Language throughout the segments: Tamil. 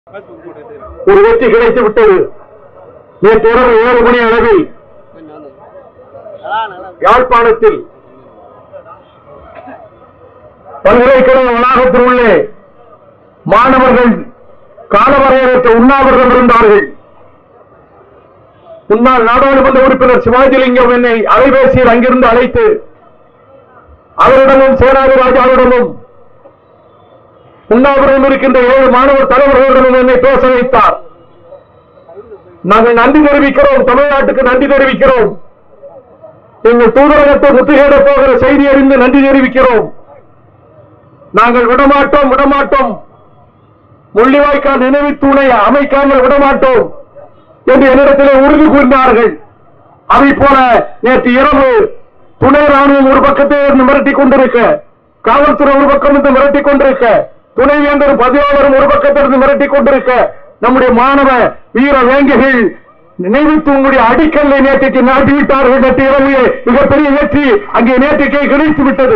ஒரு வெற்றி கிடைத்து விட்டது நேற்று இரவு ஏழு மணி அளவில் யாழ்ப்பாணத்தில் பல்கலைக்கழக வளாகத்தில் உள்ளே மாணவர்கள் காலவரையற்ற உண்ணாவிரதம் இருந்தார்கள் முன்னாள் நாடாளுமன்ற உறுப்பினர் சிவாஜிலிங்கம் என்னை அலைபேசியில் அங்கிருந்து அழைத்து அவரிடமும் சேனாதி ராஜாவிடமும் உண்ணாவிரதம் இருக்கின்ற ஏழு மாணவர் தலைவர்களிடமும் என்னை பேச வைத்தார் நாங்கள் நன்றி தெரிவிக்கிறோம் தமிழ்நாட்டுக்கு நன்றி தெரிவிக்கிறோம் எங்கள் தூதரகத்தை முற்றுகையிட போகிற செய்தி அறிந்து நன்றி தெரிவிக்கிறோம் நாங்கள் விடமாட்டோம் விடமாட்டோம் முள்ளிவாய்க்கால் நினைவு தூணை அமைக்காமல் விடமாட்டோம் என்று என்னிடத்திலே உறுதி கூறினார்கள் அதை போல நேற்று இரவு துணை ராணுவம் ஒரு பக்கத்தை இருந்து மிரட்டிக் கொண்டிருக்க காவல்துறை ஒரு பக்கம் இருந்து மிரட்டிக் கொண்டிருக்க துணைவேந்தர் பதிவாளரும் ஒரு பக்கத்திலிருந்து மிரட்டிக் கொண்டிருக்க நம்முடைய மாணவ வீர வேங்கைகள் நினைவு தூங்குடைய அடிக்கல்லை நேற்றைக்கு நாட்டிவிட்டார்கள் நேற்று இரவு மிகப்பெரிய வெற்றி அங்கே நேற்றைக்கே கிடைத்து விட்டது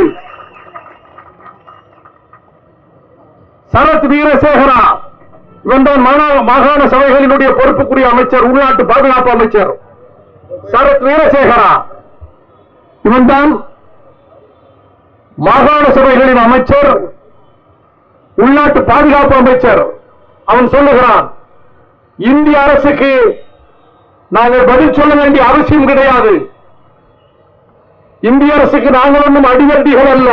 சரத் வீரசேகரா இவன்தான் மாநா- மாகாண சபைகளினுடைய பொறுப்புக்குரிய அமைச்சர் உள்நாட்டு பாதுகாப்பு அமைச்சர் சரத் வீரசேகரா இவன்தான் மாகாண சபைகளின் அமைச்சர் உள்நாட்டு பாதுகாப்பு அமைச்சர் அவன் சொல்லுகிறான் இந்திய அரசுக்கு நாங்கள் பதில் சொல்ல வேண்டிய அவசியம் கிடையாது இந்திய அரசுக்கு நாங்கள் ஒன்றும் அடிவண்டிகள் அல்ல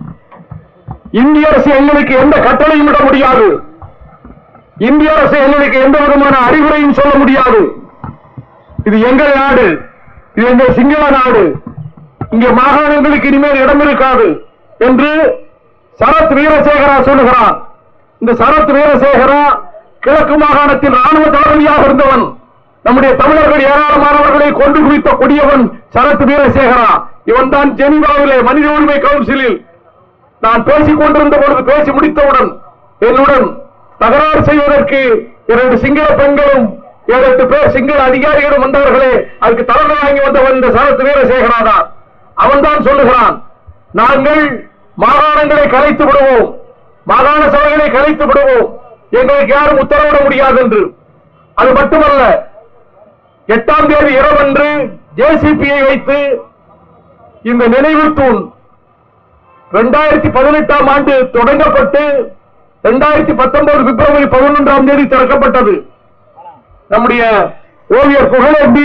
இந்திய அரசு எங்களுக்கு எந்த கட்டளையும் இட முடியாது இந்திய அரசு எங்களுக்கு எந்த விதமான அறிவுரையும் சொல்ல முடியாது இது எங்கள் நாடு இது எங்கள் சிங்கள நாடு இங்கே மாகாணங்களுக்கு இனிமேல் இடம் இருக்காது என்று சரத் வீரசேகரா சொல்லுகிறான் இந்த சரத் வீரசேகரா கிழக்கு மாகாணத்தில் ராணுவ தளபதியாக இருந்தவன் நம்முடைய தமிழர்கள் ஏராளமானவர்களை கொண்டு குவித்த கொடியவன் சரத் வீரசேகரா இவன் தான் ஜெனிவாவிலே மனித உரிமை கவுன்சிலில் நான் பேசிக் கொண்டிருந்த பொழுது பேசி முடித்தவுடன் என்னுடன் தகராறு செய்வதற்கு இரண்டு சிங்கள பெண்களும் ஏழு எட்டு பேர் சிங்கள அதிகாரிகளும் வந்தார்களே அதுக்கு தலைமை வாங்கி வந்தவன் இந்த சரத் வீரசேகரா தான் அவன் தான் சொல்லுகிறான் நாங்கள் மாகாணங்களை கலைத்து விடுவோம் மாகாண சபைகளை கலைத்து விடுவோம் எங்களுக்கு யாரும் உத்தரவிட முடியாது என்று அது மட்டுமல்ல எட்டாம் தேதி இரவன்று ஜேசிபியை வைத்து இந்த நினைவு தூண் இரண்டாயிரத்தி பதினெட்டாம் ஆண்டு தொடங்கப்பட்டு இரண்டாயிரத்தி பத்தொன்பது பிப்ரவரி பதினொன்றாம் தேதி திறக்கப்பட்டது நம்முடைய ஓவியர் புகழேந்தி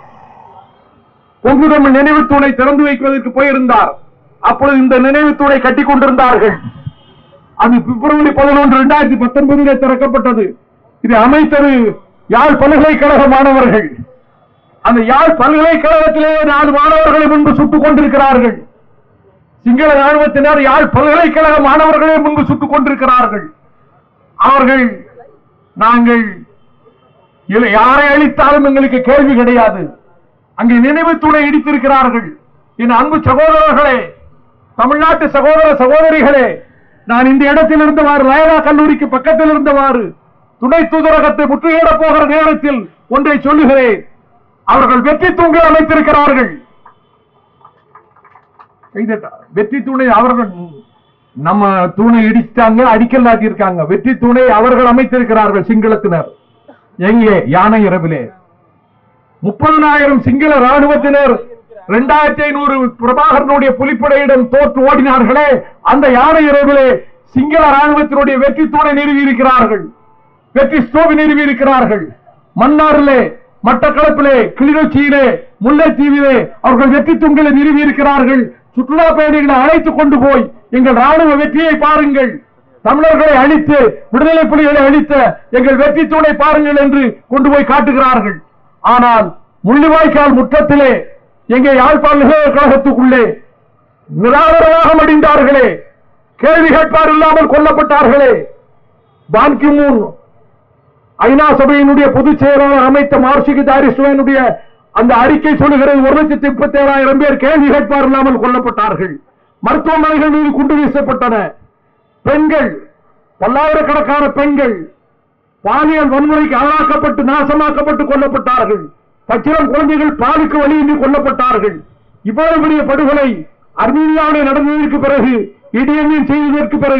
பொங்குதமிழ் நினைவு தூணை திறந்து வைப்பதற்கு போயிருந்தார் அப்பொழுது இந்த நினைவு தூணை கட்டிக் கொண்டிருந்தார்கள் அது பிப்ரவரி பதினொன்று இரண்டாயிரத்தி பத்தொன்பதிலே திறக்கப்பட்டது இது அமைத்தது யாழ் பல்கலைக்கழக மாணவர்கள் அந்த யாழ் பல்கலைக்கழகத்திலே நாலு மாணவர்களை முன்பு சுட்டுக் கொண்டிருக்கிறார்கள் சிங்கள ராணுவத்தினர் யாழ் பல்கலைக்கழக மாணவர்களே முன்பு சுட்டுக் கொண்டிருக்கிறார்கள் அவர்கள் நாங்கள் இல்லை, யாரை அழித்தாலும் எங்களுக்கு கேள்வி கிடையாது அங்கே நினைவு தூணை இடித்திருக்கிறார்கள் என் அன்பு சகோதரர்களே தமிழ்நாட்டு சகோதர சகோதரிகளே நான் இந்த இடத்தில் இருந்தவாறு லயலா கல்லூரிக்கு பக்கத்தில் இருந்தவாறு துணை தூதரகத்தை முற்றுகையிட போகிற நேரத்தில் ஒன்றை சொல்லுகிறேன் அவர்கள் வெற்றி தூண்கள் அமைத்திருக்கிறார்கள் கைதட்டா. வெற்றி தூணை அவர்கள் நம்ம தூணை இடிச்சிட்டாங்க அடிக்கல் நாட்டியிருக்காங்க வெற்றி தூணை அவர்கள் அமைத்திருக்கிறார்கள் சிங்களத்தினர் எங்கே யானை இரவிலே முப்பதனாயிரம் சிங்கள ராணுவத்தினர் இரண்டாயிரத்தி ஐநூறு பிரபாகரனுடைய புலிப்படையிடம் தோற்று ஓடினார்களே அந்த யானை இரவிலே சிங்கள ராணுவத்தினுடைய வெற்றி தூணை நிறுவி இருக்கிறார்கள் வெற்றி ஸ்டோவி நிறுவி இருக்கிறார்கள் மன்னாரிலே மட்டக்களப்பிலே கிளிநொச்சியிலே முல்லைத்தீவிலே அவர்கள் வெற்றி தூண்களை நிறுவி இருக்கிறார்கள் சுற்றுலா பயணிகளை அழைத்துக் கொண்டு போய் எங்கள் ராணுவ வெற்றியை பாருங்கள் தமிழர்களை அழித்து விடுதலை புலிகளை அழித்த எங்கள் வெற்றி தூணை பாருங்கள் என்று கொண்டு போய் காட்டுகிறார்கள் ஆனால் முள்ளிவாய்க்கால் முற்றத்திலே எங்கே யாழ் பல்கலைக்கழகத்துக்குள்ளே நிராதரவாக மடிந்தார்களே கேள்வி கேட்பார் இல்லாமல் கொல்லப்பட்டார்களே பான்கிமூன் ஐநா சபையினுடைய பொதுச் செயலாளர் அமைத்த மார்ஷிகி தாரிஸ்வனுடைய அந்த அறிக்கை சொல்லுகிறது ஒரு லட்சத்தி முப்பத்தி ஏழாயிரம் பேர் கேள்வி கேட்பார் இல்லாமல் கொல்லப்பட்டார்கள் மருத்துவமனைகள் மீது குண்டு வீசப்பட்டன பெண்கள் பல்லாயிரக்கணக்கான பெண்கள் பாலியல் வன்முறைக்கு ஆளாக்கப்பட்டு நாசமாக்கப்பட்டு கொல்லப்பட்டார்கள் பச்சிலம் குழந்தைகள் பாலுக்கு வழியின்றி கொல்லப்பட்டார்கள் இவ்வளவு பெரிய படுகொலை அர்மீனியாவிலே நடந்ததற்கு பிறகு இடியமின் செய்ததற்கு பிறகு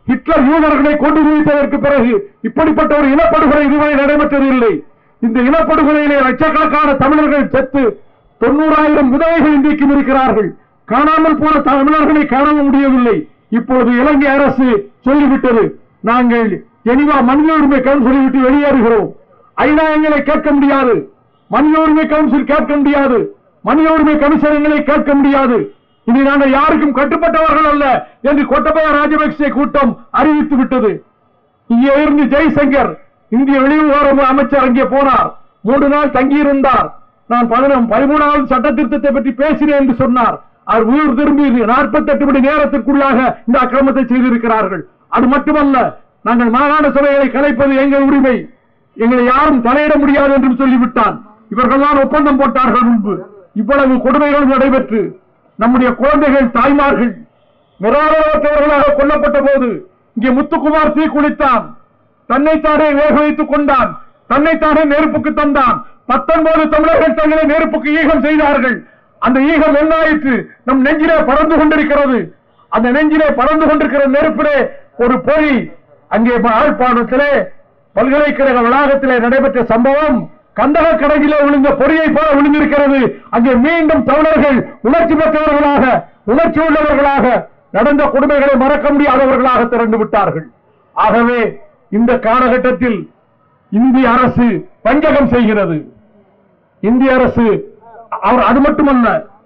ஹிட்லர் யூதர்களை கொண்டு குவித்ததற்கு பிறகு இப்படிப்பட்ட ஒரு இனப்படுகொலை இதுவரை நடைபெற்றதில்லை இந்த இனப்படுகொலையிலே லட்சக்கணக்கான தமிழர்கள் செத்து தொண்ணூறாயிரம் விதவைகள் இன்றைக்கும் இருக்கிறார்கள் காணாமல் போன தமிழர்களை காண முடியவில்லை இப்பொழுது இலங்கை அரசு சொல்லிவிட்டது நாங்கள் ஜெனிவா மனித உரிமை கவுன்சிலை விட்டு வெளியேறுகிறோம் ஐநா எங்களை கேட்க முடியாது மனித உரிமை கவுன்சில் கேட்க முடியாது மனித உரிமை கமிஷன் எங்களை கேட்க முடியாது இனி நாங்கள் யாருக்கும் கட்டுப்பட்டவர்கள் அல்ல என்று கோட்டபய ராஜபக்சே கூட்டம் அறிவித்து விட்டது இங்கே இருந்து ஜெய்சங்கர் இந்திய வெளிவிவகார அமைச்சர் அங்கே போனார் மூன்று நாள் தங்கியிருந்தார் நான் பதினம் பதிமூணாவது சட்ட திருத்தத்தை பற்றி பேசினேன் என்று சொன்னார் அவர் ஊர் திரும்பி நாற்பத்தெட்டு மணி நேரத்திற்குள்ளாக இந்த அக்கிரமத்தை செய்திருக்கிறார்கள் அது மட்டுமல்ல நாங்கள் மாகாண சபைகளை கலைப்பது எங்கள் உரிமை எங்களை யாரும் தலையிட முடியாது என்றும் சொல்லிவிட்டான் இவர்கள்தான் ஒப்பந்தம் போட்டார்கள் முன்பு இவ்வளவு கொடுமைகள் நடைபெற்று நம்முடைய குழந்தைகள் தாய்மார்கள் நிராதரவற்றவர்களாக கொல்லப்பட்ட போது இங்கே முத்துக்குமார் தீ குளித்தான் தன்னைத்தானே வேக வைத்துக் கொண்டான் தன்னைத்தானே நெருப்புக்கு தந்தான் பத்தொன்பது தமிழர்கள் தங்களை நெருப்புக்கு ஈகம் செய்தார்கள் அந்த ஈகம் என்னாயிற்று நம் நெஞ்சிலே பறந்து கொண்டிருக்கிறது அந்த நெஞ்சிலே பறந்து கொண்டிருக்கிற நெருப்பிலே ஒரு பொறி அங்கே யாழ்ப்பாணத்திலே பல்கலைக்கழக வளாகத்திலே நடைபெற்ற சம்பவம் கந்தக கடகிலே விழுந்த பொறியை போல விழுந்திருக்கிறது அங்கே மீண்டும் தமிழர்கள் உணர்ச்சி பெற்றவர்களாக உணர்ச்சி உள்ளவர்களாக நடந்த கொடுமைகளை மறக்க முடியாதவர்களாக திரண்டு விட்டார்கள் ஆகவே இந்த காலகட்டத்தில் இந்திய அரசு பஞ்சகம் செய்கிறது இந்திய அரசு அவர் அது மட்டுமல்ல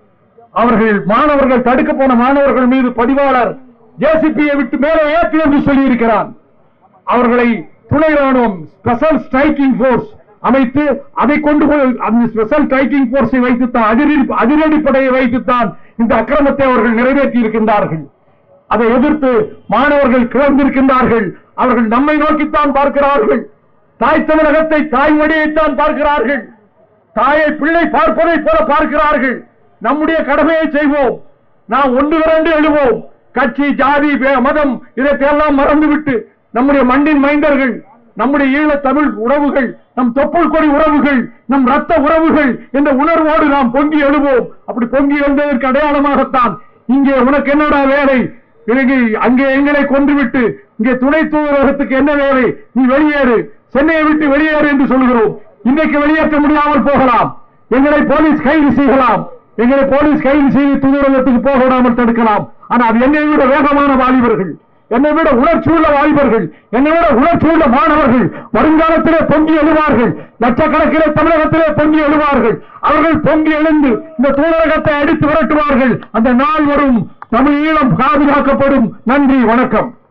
அவர்கள் மாணவர்கள் தடுக்க போன மாணவர்கள் மீது பதிவாளர் ஜேசிபியை விட்டு மேலே ஏற்றி என்று சொல்லியிருக்கிறான் அவர்களை துணை ராணுவம் ஸ்பெஷல் ஸ்ட்ரைக்கிங் போர்ஸ் அமைத்து அதை கொண்டு போய் அந்த ஸ்பெஷல் ஸ்ட்ரைக்கிங் போர்ஸை வைத்துத்தான் அதிரடி அதிரடிப்படையை வைத்துத்தான் இந்த அக்கிரமத்தை அவர்கள் நிறைவேற்றி இருக்கின்றார்கள் அதை எதிர்த்து மாணவர்கள் கிளர்ந்திருக்கின்றார்கள் அவர்கள் நம்மை நோக்கித்தான் பார்க்கிறார்கள் தாய் தமிழகத்தை தாய்மொழியைத்தான் பார்க்கிறார்கள் தாயை பிள்ளை பார்ப்பதை போல பார்க்கிறார்கள் நம்முடைய கடமையை செய்வோம் நாம் ஒன்று விரண்டு எழுவோம் கட்சி ஜாதி வே- மதம் இதையெல்லாம் மறந்துவிட்டு நம்முடைய மண்ணின் மைந்தர்கள் நம்முடைய ஈழ தமிழ் உறவுகள் நம் தொப்புள் கொடி உறவுகள் நம் ரத்த உறவுகள் என்ற உணர்வோடு நாம் பொங்கி எழுவோம் அப்படி பொங்கி எழுந்ததற்கு அடையாளமாகத்தான் இங்கே உனக்கு என்னடா வேலை இங்கே அங்கே எங்களை கொன்றுவிட்டு இங்கே துணை தூதரகத்துக்கு என்ன வேலை நீ வெளியேறு சென்னையை விட்டு வெளியேறு என்று சொல்கிறோம் இன்றைக்கு வெளியேற்ற முடியாமல் போகலாம் எங்களை போலீஸ் கைது செய்யலாம் எங்களை போலீஸ் கைது செய்து தூதரகத்துக்கு போக விடாமல் தடுக்கலாம் ஆனால் அது என்னை விட வேகமான வாலிபர்கள் என்னை விட உணர்ச்சி உள்ள வாலிபர்கள் என்னை விட உணர்ச்சி உள்ள மாணவர்கள் வருங்காலத்திலே பொங்கி எழுவார்கள் லட்சக்கணக்கிலே தமிழகத்திலே பொங்கி எழுவார்கள் அவர்கள் பொங்கி எழுந்து இந்த தூதரகத்தை அடித்து விரட்டுவார்கள் அந்த நாள் வரும் தமிழ் ஈழம் பாதுகாக்கப்படும் நன்றி வணக்கம்